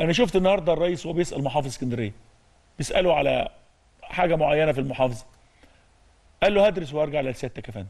انا شفت النهارده الرئيس وهو بيسال محافظ اسكندريه بيساله على حاجه معينه في المحافظه قال له هدرس وارجع لسيادتك يا فندم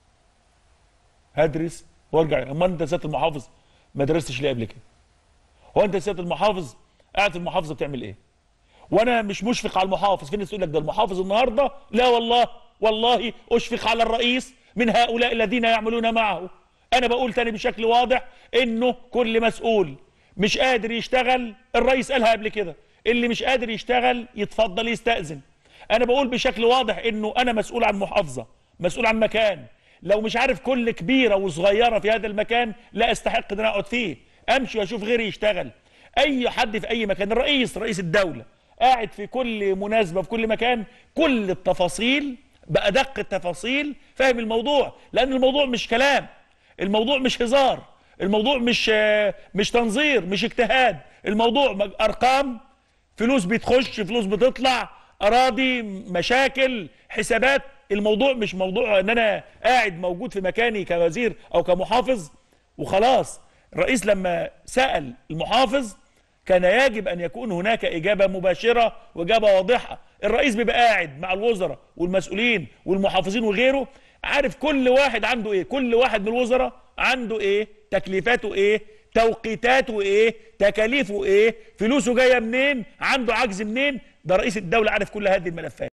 هدرس وارجع امال انت سياده المحافظ ما درستش ليه قبل كده هو انت سياده المحافظ قاعد في المحافظه بتعمل ايه وانا مش مشفق على المحافظ في ناس تقول لك ده المحافظ النهارده لا والله والله اشفق على الرئيس من هؤلاء الذين يعملون معه انا بقول تاني بشكل واضح انه كل مسؤول مش قادر يشتغل الرئيس قالها قبل كده اللي مش قادر يشتغل يتفضل يستأذن انا بقول بشكل واضح انه انا مسؤول عن محافظه مسؤول عن مكان لو مش عارف كل كبيره وصغيره في هذا المكان لا استحق ان أنا اقعد فيه امشي واشوف غيري يشتغل اي حد في اي مكان الرئيس رئيس الدوله قاعد في كل مناسبه في كل مكان كل التفاصيل بادق التفاصيل فاهم الموضوع لان الموضوع مش كلام الموضوع مش هزار الموضوع مش مش تنظير مش اجتهاد الموضوع ارقام فلوس بتخش فلوس بتطلع اراضي مشاكل حسابات الموضوع مش موضوع ان انا قاعد موجود في مكاني كوزير او كمحافظ وخلاص الرئيس لما سال المحافظ كان يجب ان يكون هناك اجابه مباشره واجابه واضحه الرئيس بيبقى قاعد مع الوزراء والمسؤولين والمحافظين وغيره عارف كل واحد عنده ايه كل واحد من الوزراء عنده ايه تكليفاته ايه توقيتاته ايه تكاليفه ايه فلوسه جايه منين عنده عجز منين ده رئيس الدوله عارف كل هذه الملفات